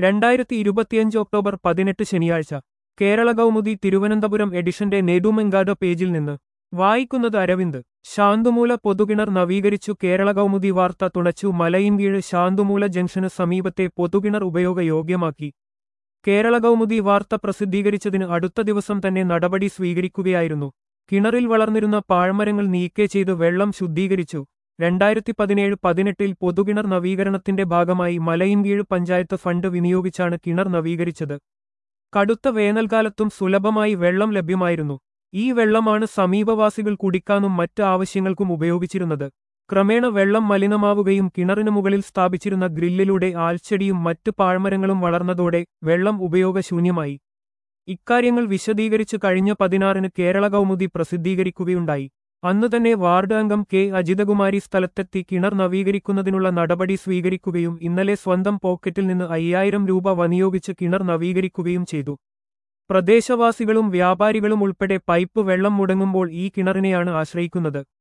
രണ്ടായിരത്തി ഇരുപത്തിയഞ്ച് ഒക്ടോബർ പതിനെട്ട് ശനിയാഴ്ച കേരള കൗമുദി തിരുവനന്തപുരം എഡിഷന്റെ നെടുമെങ്കാട് പേജിൽ നിന്ന് വായിക്കുന്നത് അരവിന്ദ് ശാന്തുമൂല പൊതുകിണർ നവീകരിച്ചു കേരള കൗമുദി വാർത്ത തുണച്ചു മലയിൻകീഴ് ശാന്തുമൂല ജംഗ്ഷന് സമീപത്തെ പൊതുകിണർ ഉപയോഗയോഗ്യമാക്കി കേരള കൗമുദി വാർത്ത പ്രസിദ്ധീകരിച്ചതിന് അടുത്ത ദിവസം തന്നെ നടപടി സ്വീകരിക്കുകയായിരുന്നു കിണറിൽ വളർന്നിരുന്ന പാഴ്മരങ്ങൾ നീക്കെ ചെയ്ത് വെള്ളം ശുദ്ധീകരിച്ചു രണ്ടായിരത്തി പതിനേഴ് പതിനെട്ടിൽ പൊതുകിണർ നവീകരണത്തിന്റെ ഭാഗമായി മലയിൻകീഴ് പഞ്ചായത്ത് ഫണ്ട് വിനിയോഗിച്ചാണ് കിണർ നവീകരിച്ചത് കടുത്ത വേനൽക്കാലത്തും സുലഭമായി വെള്ളം ലഭ്യമായിരുന്നു ഈ വെള്ളമാണ് സമീപവാസികൾ കുടിക്കാനും മറ്റ് ആവശ്യങ്ങൾക്കും ഉപയോഗിച്ചിരുന്നത് ക്രമേണ വെള്ളം മലിനമാവുകയും കിണറിനു മുകളിൽ സ്ഥാപിച്ചിരുന്ന ഗ്രില്ലിലൂടെ ആൽച്ചെടിയും മറ്റ് പാഴ്മരങ്ങളും വളർന്നതോടെ വെള്ളം ഉപയോഗശൂന്യമായി ഇക്കാര്യങ്ങൾ വിശദീകരിച്ച് കഴിഞ്ഞ പതിനാറിന് കേരള കൗമുദി പ്രസിദ്ധീകരിക്കുകയുണ്ടായി അന്ന് തന്നെ വാർഡ് അംഗം കെ അജിതകുമാരി സ്ഥലത്തെത്തി കിണർ നവീകരിക്കുന്നതിനുള്ള നടപടി സ്വീകരിക്കുകയും ഇന്നലെ സ്വന്തം പോക്കറ്റിൽ നിന്ന് അയ്യായിരം രൂപ വനിയോഗിച്ച് കിണർ നവീകരിക്കുകയും ചെയ്തു പ്രദേശവാസികളും വ്യാപാരികളും ഉൾപ്പെടെ പൈപ്പ് വെള്ളം മുടങ്ങുമ്പോൾ ഈ കിണറിനെയാണ് ആശ്രയിക്കുന്നത്